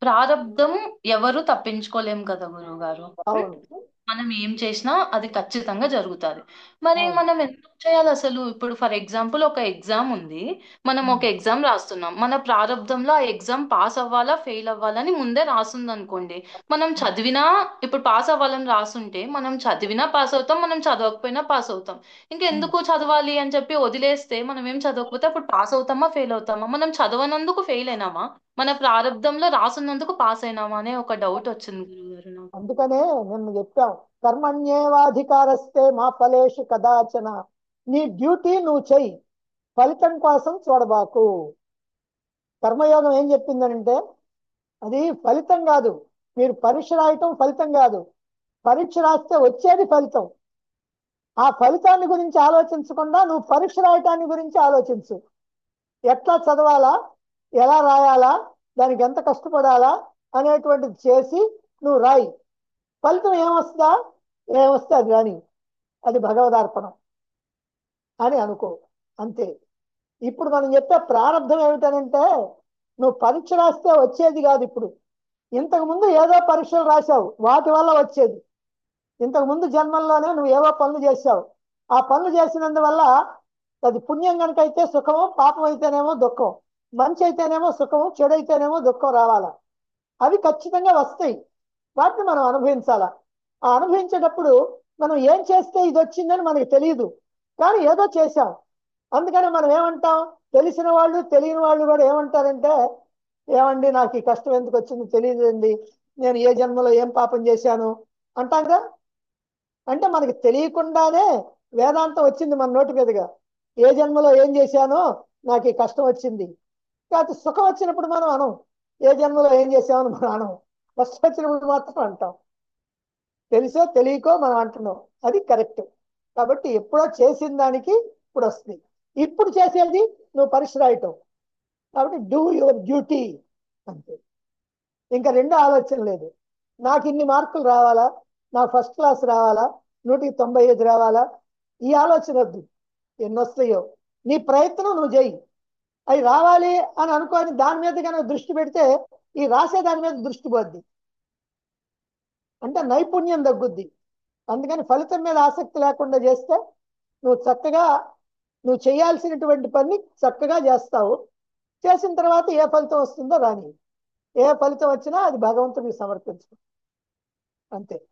ప్రారబ్ధం ఎవరు తప్పించుకోలేం కదా గురువు గారు అవును మనం ఏం చేసినా అది ఖచ్చితంగా జరుగుతుంది మరి అవును మనం ఎందుకు చేయాలి అసలు ఇప్పుడు ఫర్ ఎగ్జాంపుల్ ఒక ఎగ్జామ్ ఉంది మనం ఒక ఉమ్, ఎగ్జామ్ రాస్తున్నాం మన ప్రారంభంలో ఆ ఎగ్జామ్ పాస్ అవ్వాలా ఫెయిల్ అవ్వాలని ముందే రాస్తుంది అనుకోండి మనం ఉమ్, చదివినా ఇప్పుడు పాస్ అవ్వాలని రాసుంటే మనం చదివినా పాస్ అవుతాం మనం చదవకపోయినా పాస్ అవుతాం ఉమ్. ఇంకెందుకు చదవాలి అని చెప్పి వదిలేస్తే మనం ఏం చదవకపోతే అప్పుడు పాస్ అవుతామా ఫెయిల్ అవుతామా మనం చదవనందుకు ఫెయిల్ అయినామా మన ప్రారంభంలో రాసున్నందుకు పాస్ అయినామా అనే ఒక డౌట్ వచ్చింది గురుగారు నాకు అందుకనే నిన్ను చెప్పాం కర్మణ్యేవాధికారస్తే మా ఫలేషు కదాచన నీ డ్యూటీ నువ్వు చెయ్యి ఫలితం కోసం చూడబాకు కర్మయోగం ఏం చెప్పిందనంటే అది ఫలితం కాదు మీరు పరీక్ష రాయటం ఫలితం కాదు పరీక్ష రాస్తే వచ్చేది ఫలితం ఆ ఫలితాన్ని గురించి ఆలోచించకుండా నువ్వు పరీక్ష రాయటాన్ని గురించి ఆలోచించు ఎట్లా చదవాలా ఎలా రాయాలా దానికి ఎంత కష్టపడాలా అనేటువంటిది చేసి నువ్వు రాయి ఫలితం ఏమొస్తుందా ఏమొస్తే అది రాని అది భగవదార్పణం అని అనుకో అంతే ఇప్పుడు మనం చెప్పే ప్రారంభం ఏమిటనంటే నువ్వు పరీక్ష రాస్తే వచ్చేది కాదు ఇప్పుడు ఇంతకు ముందు ఏదో పరీక్షలు రాశావు వాటి వల్ల వచ్చేది ఇంతకు ముందు జన్మల్లోనే నువ్వు ఏవో పనులు చేశావు ఆ పనులు చేసినందువల్ల అది పుణ్యం కనుక అయితే సుఖము పాపం అయితేనేమో దుఃఖం మంచి అయితేనేమో సుఖము చెడు అయితేనేమో దుఃఖం రావాలా అవి ఖచ్చితంగా వస్తాయి వాటిని మనం అనుభవించాలా ఆ అనుభవించేటప్పుడు మనం ఏం చేస్తే ఇది వచ్చిందని మనకి తెలియదు కానీ ఏదో చేశాం అందుకని మనం ఏమంటాం తెలిసిన వాళ్ళు తెలియని వాళ్ళు కూడా ఏమంటారంటే ఏమండి నాకు ఈ కష్టం ఎందుకు వచ్చింది తెలియదండి నేను ఏ జన్మలో ఏం పాపం చేశాను అంటాంగా అంటే మనకి తెలియకుండానే వేదాంతం వచ్చింది మన నోటి మీదుగా ఏ జన్మలో ఏం చేశానో నాకు ఈ కష్టం వచ్చింది కాకపోతే సుఖం వచ్చినప్పుడు మనం అనం ఏ జన్మలో ఏం చేసామని మనం అనం కష్టం వచ్చినప్పుడు మాత్రం అంటాం తెలిసో తెలియకో మనం అంటున్నాం అది కరెక్ట్ కాబట్టి ఎప్పుడో చేసిన దానికి ఇప్పుడు వస్తుంది ఇప్పుడు చేసేది నువ్వు పరీక్ష రాయటం కాబట్టి డూ యువర్ డ్యూటీ అంతే ఇంకా రెండో ఆలోచన లేదు నాకు ఇన్ని మార్కులు రావాలా నాకు ఫస్ట్ క్లాస్ రావాలా నూటికి తొంభై ఐదు రావాలా ఈ ఆలోచన వద్దు ఎన్ని వస్తాయో నీ ప్రయత్నం నువ్వు చేయి అవి రావాలి అని అనుకోని దాని మీద కనుక దృష్టి పెడితే ఈ రాసే దాని మీద దృష్టి పోద్ది అంటే నైపుణ్యం తగ్గుద్ది అందుకని ఫలితం మీద ఆసక్తి లేకుండా చేస్తే నువ్వు చక్కగా నువ్వు చేయాల్సినటువంటి పని చక్కగా చేస్తావు చేసిన తర్వాత ఏ ఫలితం వస్తుందో రాని ఏ ఫలితం వచ్చినా అది భగవంతుడికి సమర్పించు అంతే